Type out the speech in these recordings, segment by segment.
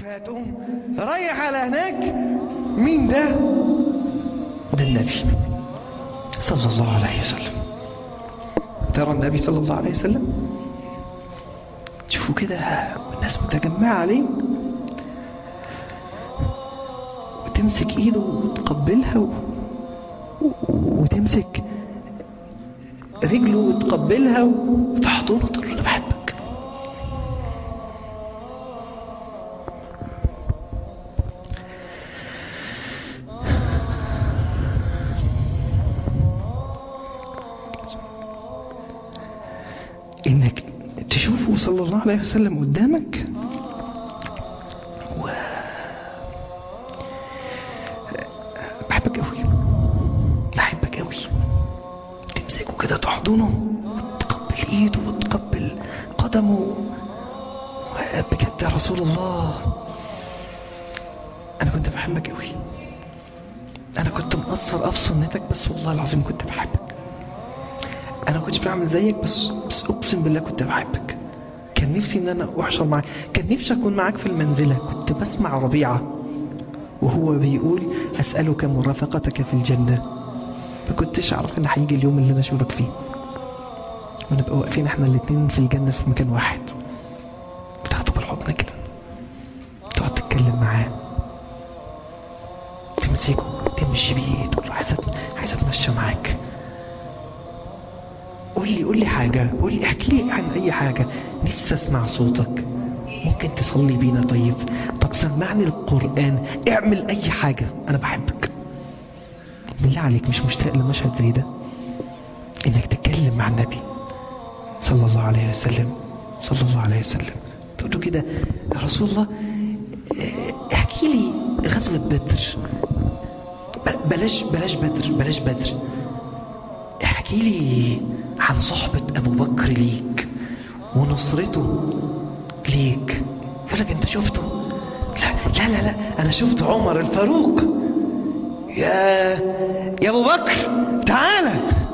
فتقوم رايح على هناك مين ده ده النبي صلى الله عليه وسلم ترى النبي صلى الله عليه وسلم تشوفوا كده الناس متجمعة عليه وتمسك ايده وتقبلها و... و... وتمسك رجله وتقبلها وتحضنه وتقول له انا بحبك انك تشوفه صلى الله عليه وسلم قدامك و... بحبك قوي بحبك قوي تمسكه كده تحضنه وتقبل ايده وتقبل قدمه بجد يا رسول الله انا كنت بحبك قوي انا كنت مقصر اه في سنتك بس والله العظيم كنت بحبك انا ما كنتش بعمل زيك بس بس اقسم بالله كنت بحبك كان نفسي ان انا احشر معاك كان نفسي اكون معاك في المنزله كنت بسمع ربيعه وهو بيقول اسالك مرافقتك في الجنه ما كنتش اعرف ان هيجي اليوم اللي انا اشوفك فيه ونبقى واقفين احنا الاثنين في الجنه في مكان واحد بتاخده بالحضن كده تقعد تتكلم معاه تمسكه تمشي بيه تقول له عايز عايز اتمشى معاك قول لي قول لي حاجة قول لي احكي لي عن أي حاجة نفسي أسمع صوتك ممكن تصلي بينا طيب طب سمعني القرآن اعمل أي حاجة أنا بحبك بالله عليك مش مشتاق لمشهد زي ده إنك تتكلم مع النبي صلى الله عليه وسلم صلى الله عليه وسلم تقول له كده يا رسول الله احكي لي غزوة بدر بلاش بلاش بدر بلاش بدر احكي لي عن صحبة أبو بكر ليك ونصرته ليك يقول لك أنت شفته لا لا لا, لا. أنا شفت عمر الفاروق يا يا أبو بكر تعالى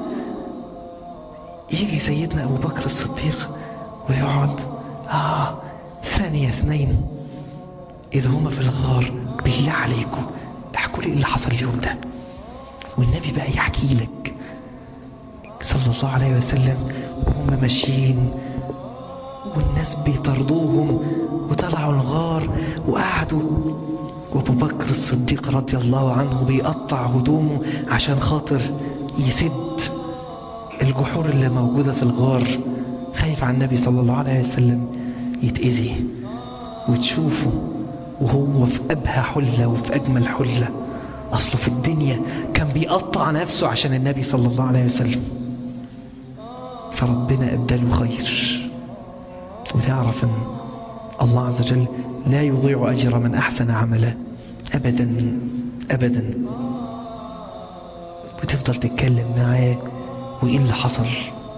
يجي سيدنا أبو بكر الصديق ويقعد آه ثانية اثنين إذا هما في الغار بالله عليكم احكوا لي إيه اللي حصل اليوم ده والنبي بقى يحكي لك صلى الله عليه وسلم وهم ماشيين والناس بيطردوهم وطلعوا الغار وقعدوا وابو بكر الصديق رضي الله عنه بيقطع هدومه عشان خاطر يسد الجحور اللي موجودة في الغار خايف على النبي صلى الله عليه وسلم يتأذي وتشوفه وهو في أبهى حلة وفي أجمل حلة أصله في الدنيا كان بيقطع نفسه عشان النبي صلى الله عليه وسلم فربنا أبدله خير وتعرف أن الله عز وجل لا يضيع أجر من أحسن عملا أبدا أبدا وتفضل تتكلم معاه وإيه اللي حصل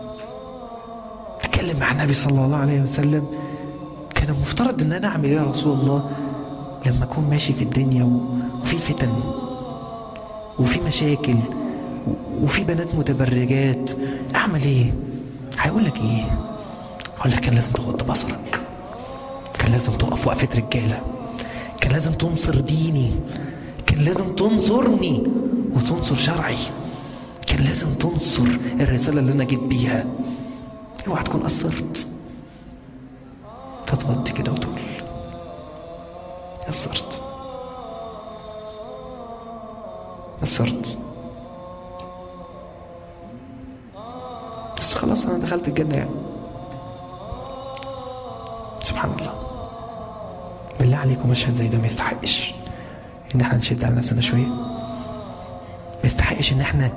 تتكلم مع النبي صلى الله عليه وسلم كان المفترض أن أنا أعمل إيه يا رسول الله لما أكون ماشي في الدنيا وفي فتن وفي مشاكل وفي بنات متبرجات أعمل إيه هيقول لك ايه هقول لك كان لازم تغض بصرك كان لازم تقف وقفة رجالة كان لازم تنصر ديني كان لازم تنصرني وتنصر شرعي كان لازم تنصر الرسالة اللي انا جيت بيها اوعى تكون قصرت فتوضي كده وتقول قصرت قصرت بس خلاص انا دخلت الجنة يعني سبحان الله بالله عليكم مشهد زي ده ما يستحقش ان احنا نشد على نفسنا شوية ما يستحقش ان احنا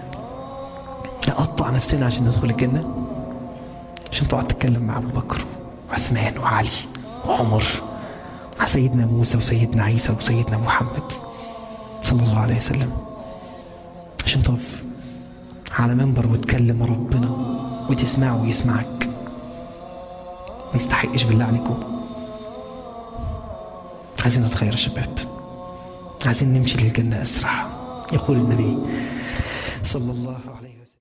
نقطع نفسنا عشان ندخل الجنة عشان تقعد تتكلم مع ابو بكر وعثمان وعلي وعمر مع سيدنا موسى وسيدنا عيسى وسيدنا محمد صلى الله عليه وسلم عشان تقف على منبر وتكلم ربنا وتسمعه ويسمعك ما يستحقش بالله عليكم عايزين نتخير يا شباب عايزين نمشي للجنة أسرع يقول النبي صلى الله عليه وسلم